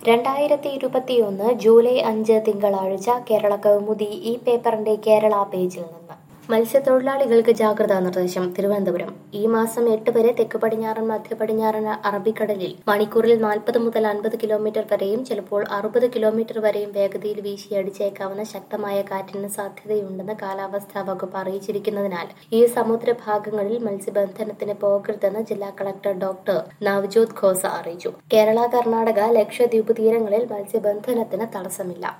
രണ്ടായിരത്തി ഇരുപത്തിയൊന്ന് ജൂലൈ അഞ്ച് തിങ്കളാഴ്ച കേരള കൗമുദി ഈ പേപ്പറിന്റെ കേരള പേജിൽ നിന്ന് മത്സ്യത്തൊഴിലാളികൾക്ക് ജാഗ്രതാ നിർദ്ദേശം തിരുവനന്തപുരം ഈ മാസം എട്ട് വരെ തെക്ക് പടിഞ്ഞാറൻ മധ്യ പടിഞ്ഞാറൻ അറബിക്കടലിൽ മണിക്കൂറിൽ നാൽപ്പത് മുതൽ അൻപത് കിലോമീറ്റർ വരെയും ചിലപ്പോൾ അറുപത് കിലോമീറ്റർ വരെയും വേഗതയിൽ വീശിയടിച്ചേക്കാവുന്ന ശക്തമായ കാറ്റിന് സാധ്യതയുണ്ടെന്ന് കാലാവസ്ഥാ വകുപ്പ് അറിയിച്ചിരിക്കുന്നതിനാൽ ഈ സമുദ്രഭാഗങ്ങളിൽ മത്സ്യബന്ധനത്തിന് പോകരുതെന്ന് ജില്ലാ കളക്ടർ ഡോക്ടർ നവ്ജോത് ഖോസ അറിയിച്ചു കേരള കർണാടക ലക്ഷദ്വീപ് തീരങ്ങളിൽ മത്സ്യബന്ധനത്തിന് തടസ്സമില്ല